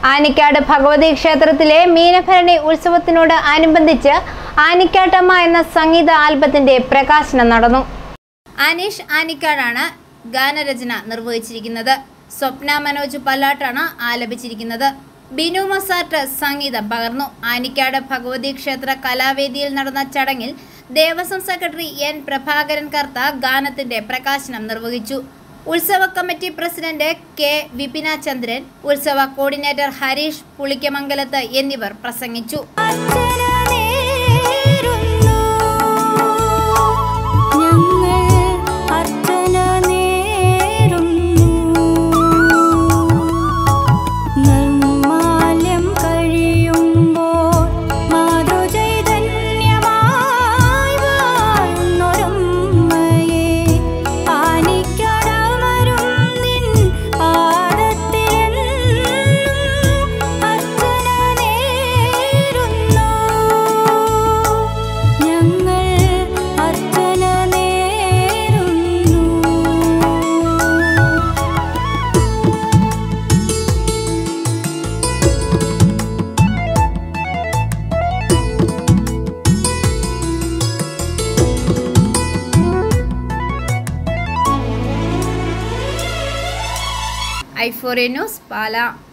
ആനിക്കാട് ഭഗവതി ക്ഷേത്രത്തിലെ മീനഭരണി ഉത്സവത്തിനോട് അനുബന്ധിച്ച് ആനിക്കാട്ടമ്മ എന്ന സംഗീത ആൽബത്തിന്റെ പ്രകാശനം നടന്നു അനീഷ് ആനിക്കാടാണ് ഗാനരചന നിർവഹിച്ചിരിക്കുന്നത് സ്വപ്ന മനോജ് പല്ലാട്ടാണ് ആലപിച്ചിരിക്കുന്നത് ബിനു മസാട്ട് സംഗീതം പകർന്നു ആനിക്കാട് ഭഗവതി ക്ഷേത്ര കലാവേദിയിൽ നടന്ന ചടങ്ങിൽ ദേവസ്വം സെക്രട്ടറി എൻ പ്രഭാകരൻ കർത്ത ഗാനത്തിന്റെ പ്രകാശനം നിർവഹിച്ചു ഉത്സവ committee president K Vipina Chandran ഉത്സവ കോർഡിനേറ്റർ ഹരീഷ് പുളിക്കമംഗലത്ത് എന്നിവർ പ്രസംഗിച്ചു അർച്ചന നേരുന്നു നിർമാല്യം കഴിയുമ്പോൾ മാധുചൈതന്യമായി വാഴുന്നൊരമ്മയെ ആനിക്കടമരും നിൻ പാദത്തിലെന്നും അർച്ചന നേരുന്നു ഞങ്ങൾ അർച്ചന നേരുന്നു ഐഫോറിയ ന്യൂസ് പാല